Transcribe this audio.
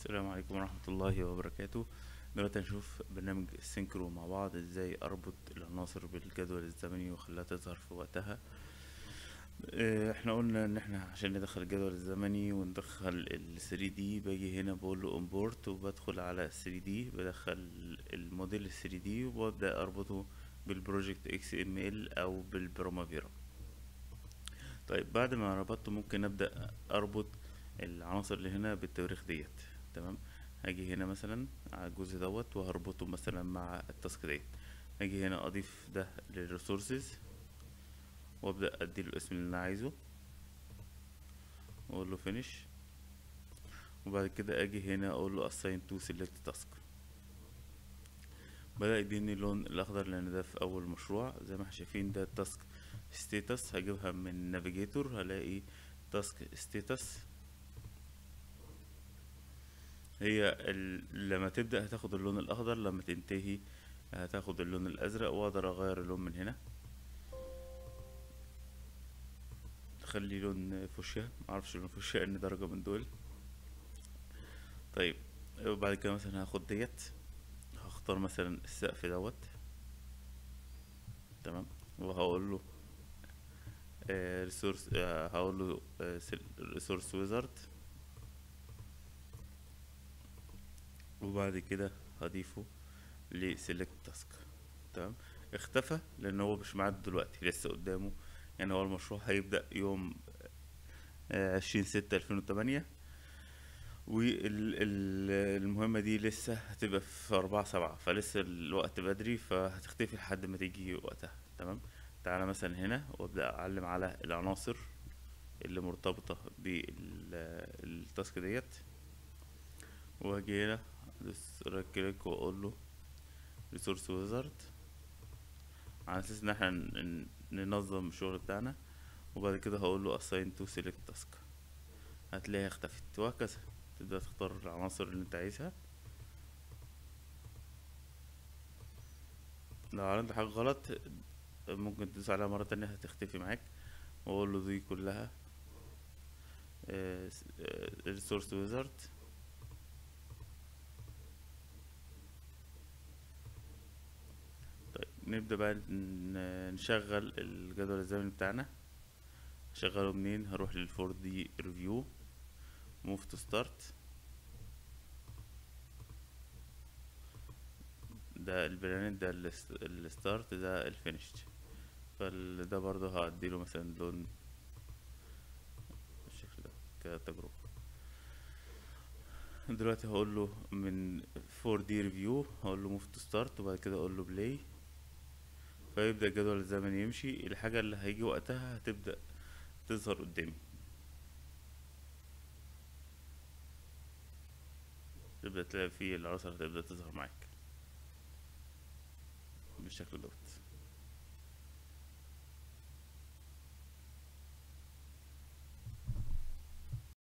السلام عليكم ورحمة الله وبركاته دلوقتي هنشوف برنامج السينكرو مع بعض ازاي اربط العناصر بالجدول الزمني واخليها تظهر في وقتها اه، احنا قلنا ان احنا عشان ندخل الجدول الزمني وندخل ال 3 دي باجي هنا بقول له امبورت وبدخل على 3 دي بدخل الموديل 3 دي وببدأ اربطه بالبروجكت اكس ام ال او بالبرومافيرا طيب بعد ما ربطته ممكن ابدأ اربط العناصر اللي هنا بالتواريخ ديت تمام هاجي هنا مثلا على الجزء دوت وهربطه مثلا مع التاسك ديت هاجي هنا اضيف ده للريسورسز وابدا اديله الاسم اللي انا عايزه واقول له finish وبعد كده اجي هنا اقول له assign to select task بدأ يديني اللون الاخضر لان ده في اول مشروع زي ما احنا شايفين ده تاسك ستيتس هجيبها من نافيجيتور هلاقي تاسك ستيتس هي ال... لما تبدأ هتاخد اللون الأخضر لما تنتهي هتاخد اللون الأزرق وأقدر أغير اللون من هنا خلي لون فوشيا معرفش لون فوشيا إن درجة من دول طيب وبعد كده مثلا هاخد ديت هختار مثلا السقف دوت تمام وهقول له ريسورس هقول له ريسورس ويزارد وبعد كده هضيفه لسيلكت تاسك تمام اختفى لان هو مش معاد دلوقتي لسه قدامه يعني هو المشروع هيبدأ يوم عشرين ستة الفين وتمانية والمهمة دي لسه هتبقى في أربعة سبعة فلسه الوقت بدري فهتختفي لحد ما تيجي وقتها تمام تعالى مثلا هنا وابدأ أعلم على العناصر اللي مرتبطة بالتاسك ديت واجي هنا ادوس رايت كليك واقول له ريسورس ويزارد على اساس ان احنا ننظم الشغل بتاعنا وبعد كده هقول له assign to select task هتلاقيها اختفت وهكذا تبدأ تختار العناصر اللي انت عايزها لو عملت حاجة غلط ممكن تدوس عليها مرة تانية هتختفي معاك واقول له دي كلها ريسورس ويزارد نبدأ بقى نشغل الجدول الزمني بتاعنا شغله منين هروح للفور دي ريفيو موف تو ستارت ده البلانت ده الستارت ده الفينيشد فده برضه هديله مثلا لون بالشكل ده كتجربة دلوقتي هقول له من 4 دي ريفيو هقول له موف تو ستارت وبعد كده اقول له بلاي فيبدأ الجدول الزمني يمشي الحاجة اللي هيجي وقتها هتبدأ تظهر قدامي تبدأ تلاقي فيه العناصر هتبدأ تظهر معاك بالشكل دوت